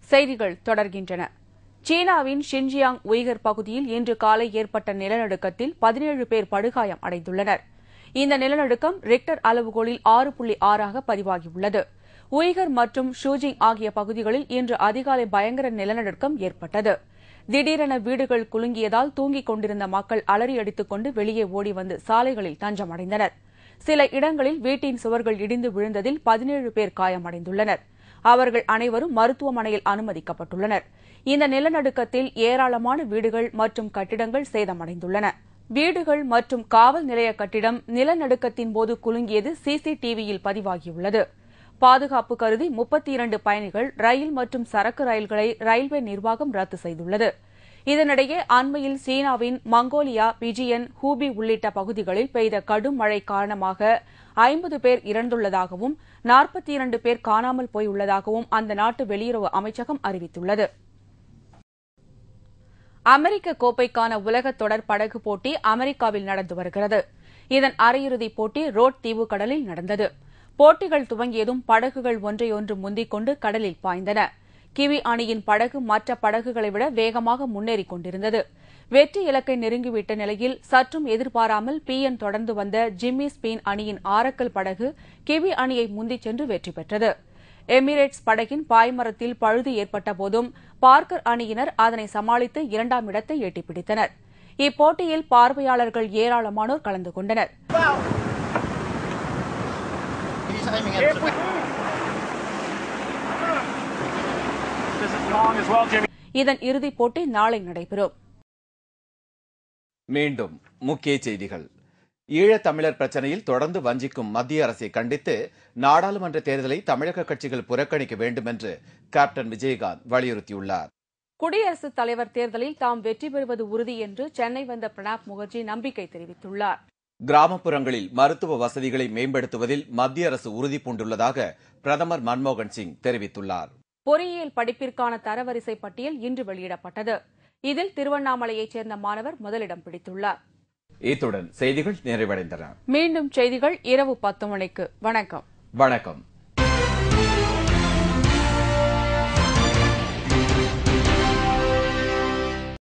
செய்திகள் தொடர்கின்றன சீனாவின் ஷின்ஜியாங் உய்கர் பகுதியில் இன்று காலை ஏற்பட்ட நிலநடுக்கத்தில் பதினேழு பேர் படுகாயம் அடைந்துள்ளனர் இந்த நிலநடுக்கம் ரிக்டர் அளவுகோலில் ஆறு புள்ளி ஆறாக பதிவாகியுள்ளது உய்கர் மற்றும் ஷூஜிங் ஆகிய பகுதிகளில் இன்று அதிகாலை பயங்கர நிலநடுக்கம் ஏற்பட்டது திடீரென வீடுகள் குலுங்கியதால் தூங்கிக் கொண்டிருந்த மக்கள் அலறி அடித்துக் கொண்டு வெளியே ஓடி வந்து சாலைகளில் தஞ்சமடைந்தனர் சில இடங்களில் வீட்டின் சுவர்கள் இடிந்து விழுந்ததில் பதினேழு பேர் காயமடைந்துள்ளனர் அவர்கள் அனைவரும் மருத்துவமனையில் அனுமதிக்கப்பட்டுள்ளனர் இந்த நிலநடுக்கத்தில் ஏராளமான வீடுகள் மற்றும் கட்டிடங்கள் சேதமடைந்துள்ளன வீடுகள் மற்றும் காவல் நிலைய கட்டிடம் நிலநடுக்கத்தின் போது குலுங்கியது சிசிடிவியில் பதிவாகியுள்ளது பாதுகாப்பு கருதி முப்பத்தி இரண்டு பயணிகள் ரயில் மற்றும் சரக்கு ரயில்களை ரயில்வே நிர்வாகம் ரத்து செய்துள்ளது இதனிடையே அண்மையில் சீனாவின் மங்கோலியா பிஜியன் ஹூபி உள்ளிட்ட பகுதிகளில் பெய்த கடும் மழை காரணமாக ஐம்பது பேர் இறந்துள்ளதாகவும் நாற்பத்தி இரண்டு பேர் காணாமல் போயுள்ளதாகவும் அந்த நாட்டு வெளியுறவு அமைச்சகம் அறிவித்துள்ளது அமெரிக்க கோப்பைக்கான உலக தொடர் படகு போட்டி அமெரிக்காவில் நடந்து வருகிறது இதன் அரையிறுதிப் போட்டி ரோட் தீவு கடலில் நடந்தது போட்டிகள் துவங்கியதும் படகுகள் ஒன்றையொன்று முந்திக் கொண்டு கடலில் பாய்ந்தன கிவி அணியின் படகு மற்ற படகுகளை விட வேகமாக முன்னேறிக் கொண்டிருந்தது வெற்றி இலக்கை நெருங்கிவிட்ட நிலையில் சற்றும் எதிர்பாராமல் பி என் தொடர்ந்து வந்த ஜிம்மி ஸ்பெயின் அணியின் ஆரக்கல் படகு கிவி அணியை முந்திச் சென்று வெற்றி பெற்றது எமிரேட்ஸ் படகின் பாய்மரத்தில் பழுது ஏற்பட்ட போதும் பார்க்கர் அணியினர் அதனை சமாளித்து இரண்டாம் இடத்தை எட்டிப் பிடித்தனர் இப்போட்டியில் பார்வையாளர்கள் ஏராளமானோர் கலந்து கொண்டனர் He's aiming at the This is long as well, Jimmy. இதன் இறுதிப் போட்டி நாளை நடைபெறும் மீண்டும் முக்கிய செய்திகள் ஈழத் தமிழர் பிரச்சனையில் தொடர்ந்து வஞ்சிக்கும் மத்திய அரசை கண்டித்து நாடாளுமன்ற தேர்தலை தமிழக கட்சிகள் புறக்கணிக்க வேண்டும் என்று கேப்டன் விஜயகாந்த் வலியுறுத்தியுள்ளார் குடியரசுத் தலைவர் தேர்தலில் தாம் வெற்றி பெறுவது உறுதி என்று சென்னை வந்த பிரணாப் முகர்ஜி நம்பிக்கை தெரிவித்துள்ளார் கிராமப்புறங்களில் மருத்துவ வசதிகளை மேம்படுத்துவதில் மத்திய அரசு உறுதி பூண்டுள்ளதாக பிரதமர் மன்மோகன் சிங் தெரிவித்துள்ளார் பொறியியல் படிப்பிற்கான தரவரிசை பட்டியல் இன்று வெளியிடப்பட்டது இதில் திருவண்ணாமலையைச் சேர்ந்த மாணவர் முதலிடம் பிடித்துள்ளார் இத்துடன் செய்திகள் நிறைவடைந்தன மீண்டும் செய்திகள் இரவு பத்து மணிக்கு வணக்கம் வணக்கம்